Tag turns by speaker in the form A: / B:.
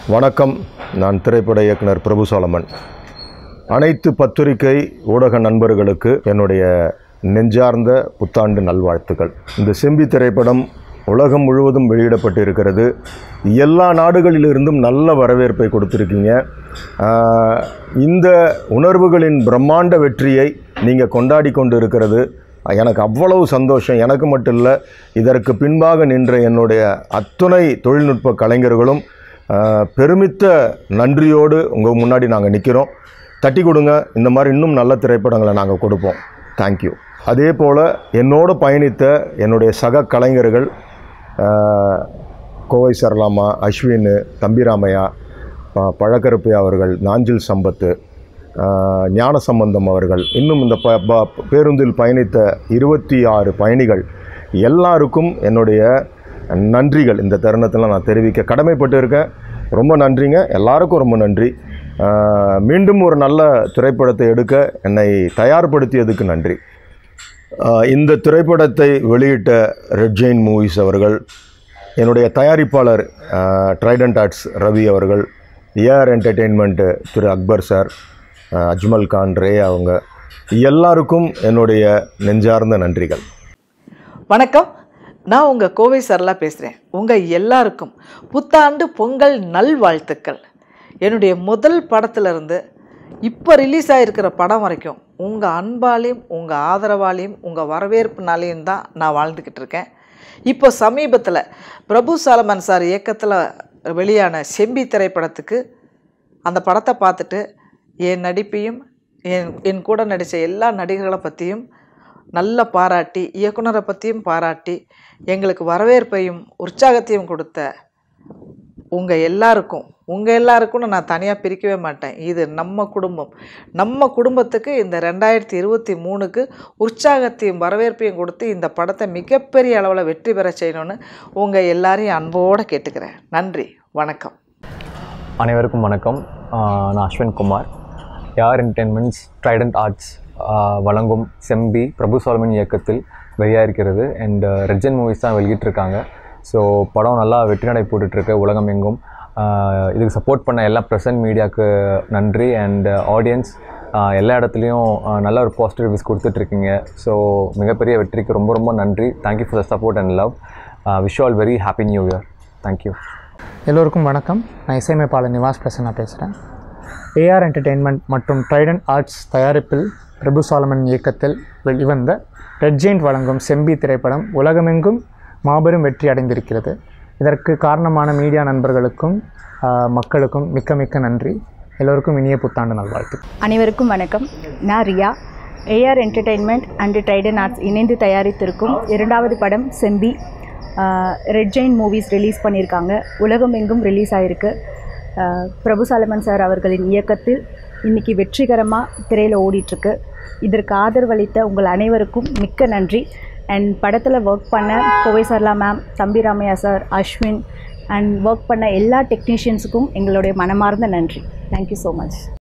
A: வணக்கம் நான் திரைப்பட இயக்குனர் பிரபு சோலமன் அனைத்து பத்திரிகை ஊடக நண்பர்களுக்கு என்னுடைய நெஞ்சார்ந்த புத்தாண்டு நல்வாழ்த்துக்கள் இந்த செம்பி திரைப்படம் உலகம் முழுவதும் வெளியிடப்பட்டிருக்கிறது எல்லா நாடுகளிலிருந்தும் நல்ல வரவேற்பை கொடுத்துருக்கீங்க ஆஹ், இந்த உணர்வுகளின் பிரம்மாண்ட வெற்றியை நீங்கள் கொண்டாடி கொண்டு இருக்கிறது எனக்கு அவ்வளவு சந்தோஷம் எனக்கு மட்டும் இல்லை இதற்கு பின்பாக நின்ற என்னுடைய அத்துணை தொழில்நுட்ப கலைஞர்களும் ஆஹ், பெருமித்த நன்றியோடு உங்கள் முன்னாடி நாங்கள் நிற்கிறோம் தட்டி கொடுங்க இந்த மாதிரி இன்னும் நல்ல திரைப்படங்களை நாங்கள் கொடுப்போம் தேங்க்யூ அதே போல் என்னோடு பயணித்த என்னுடைய சக கலைஞர்கள் ஆஹ், கோவை சரளாமா அஸ்வின் தம்பிராமையா ப- பழக்கருப்பையா அவர்கள் நாஞ்சில் சம்பத்து ஆஹ், ஞான சம்பந்தம் அவர்கள் இன்னும் இந்த ப ப- பேருந்தில் பயணித்த இருபத்தி ஆறு பயணிகள் எல்லாருக்கும் என்னுடைய நன்றிகள் இந்த தருணத்தில் நான் தெரிவிக்க கடமைப்பட்டு இருக்கேன் ரொம்ப நன்றிங்க எல்லாருக்கும் ரொம்ப நன்றி ஆஹ், மீண்டும் ஒரு நல்ல திரைப்படத்தை எடுக்க என்னை தயார்படுத்தியதுக்கு நன்றி ஆஹ், இந்த திரைப்படத்தை வெளியிட்ட ரெட் ஜெயின் மூவிஸ் அவர்கள் என்னுடைய தயாரிப்பாளர் ட்ரைடன்ட் ஆர்ட்ஸ் ரவி அவர்கள் ஏஆர் என்டர்டெயின்மெண்ட்டு திரு அக்பர் சார் ஆஹ், அஜ்மல் கான் ரே அவங்க எல்லாருக்கும் என்னுடைய நெஞ்சார்ந்த நன்றிகள்
B: வணக்கம் நான் உங்கள் கோவை சரளா பேசுகிறேன் உங்கள் எல்லாருக்கும் புத்தாண்டு பொங்கல் நல்வாழ்த்துக்கள் என்னுடைய முதல் படத்துலேருந்து இப்போ ரிலீஸ் ஆகிருக்கிற படம் வரைக்கும் உங்கள் அன்பாலையும் உங்கள் ஆதரவாலையும் உங்கள் வரவேற்புனாலையும் தான் நான் வாழ்ந்துக்கிட்டு இருக்கேன் இப்போ சமீபத்தில் பிரபு சாலமன் சார் இயக்கத்தில் வெளியான செம்பி திரைப்படத்துக்கு அந்த படத்தை பார்த்துட்டு என் நடிப்பையும் என் என் கூட நடித்த எல்லா நடிகர்களை பற்றியும் நல்ல பாராட்டி இயக்குனரை பற்றியும் பாராட்டி எங்களுக்கு வரவேற்பையும் உற்சாகத்தையும் கொடுத்த உங்கள் எல்லாருக்கும் உங்கள் எல்லாருக்கும் நான் தனியாக பிரிக்கவே மாட்டேன் இது நம்ம குடும்பம் நம்ம குடும்பத்துக்கு இந்த ரெண்டாயிரத்தி இருபத்தி மூணுக்கு உற்சாகத்தையும் வரவேற்பையும் கொடுத்து இந்த படத்தை மிகப்பெரிய அளவில் வெற்றி பெற செய்யணும்னு உங்கள் எல்லாரையும் அன்போடு கேட்டுக்கிறேன் நன்றி வணக்கம்
C: அனைவருக்கும் வணக்கம் ஆஹ் நான் அஸ்வின் குமார் யார் என்டர்டெயின்மெண்ட்ஸ் ட்ரைடன்ட் ஆர்ட்ஸ் வழங்கும் செம்பி பிரபு சாலமன் இயக்கத்தில் வெளியாக இருக்கிறது அண்ட் ரெஜன் மூவிஸ் தான் வெளியிட்டிருக்காங்க ஸோ படம் நல்லா வெற்றி நடை போட்டுட்ருக்கு உலகம் எங்கும் ஆஹ் இதுக்கு சப்போர்ட் பண்ண எல்லா ப்ரெசன்ட் மீடியாவுக்கு நன்றி அண்ட் ஆடியன்ஸ் எல்லா இடத்துலையும் ஆஹ் நல்ல ஒரு பாசிட்டிவ் ரிவ்யூஸ் கொடுத்துட்ருக்கீங்க ஸோ மிகப்பெரிய வெற்றிக்கு ரொம்ப ரொம்ப நன்றி thank you for the support and love wish all very happy new year thank you
D: எல்லோருக்கும் வணக்கம் நான் இசையமைப்பாளர் நிவாஸ் பிரசன்னா பேசுகிறேன் ஏஆர் என்டர்டெயின்மெண்ட் மற்றும் ட்ரைடன்ட் ஆர்ட்ஸ் தயாரிப்பில் பிரபு சாலமன் இயக்கத்தில் வெளிவந்த ரெட் ஜெயிண்ட் வழங்கும் செம்பி திரைப்படம் உலகமெங்கும் மாபெரும் வெற்றி அடைந்திருக்கிறது இதற்கு காரணமான மீடியா நண்பர்களுக்கும் ஆஹ், மக்களுக்கும் மிக்க மிக்க நன்றி எல்லோருக்கும் இனிய புத்தாண்டு நல்வாழ்த்து
E: அனைவருக்கும் வணக்கம் நான் Riya AR entertainment and Trident arts இணைந்து தயாரித்திருக்கும் இரண்டாவது படம் Sembi red giant movies release பண்ணியிருக்காங்க உலகம் எங்கும் ரிலீஸ் ஆகிருக்கு ஆஹ் பிரபு சாலமன் சார் அவர்களின் இயக்கத்தில் இன்னைக்கு வெற்றிகரமாக திரையில் ஓடிட்டுருக்கு இதற்கு ஆதரவளித்த உங்கள் அனைவருக்கும் மிக்க நன்றி அண்ட் படத்தில் ஒர்க் பண்ண கோவை சர்லா மேம் தம்பி Ramaiah sir Ashwin and work பண்ண எல்லா டெக்னீஷியன்ஸுக்கும் எங்களுடைய மனமார்ந்த நன்றி தேங்க்யூ ஸோ மச்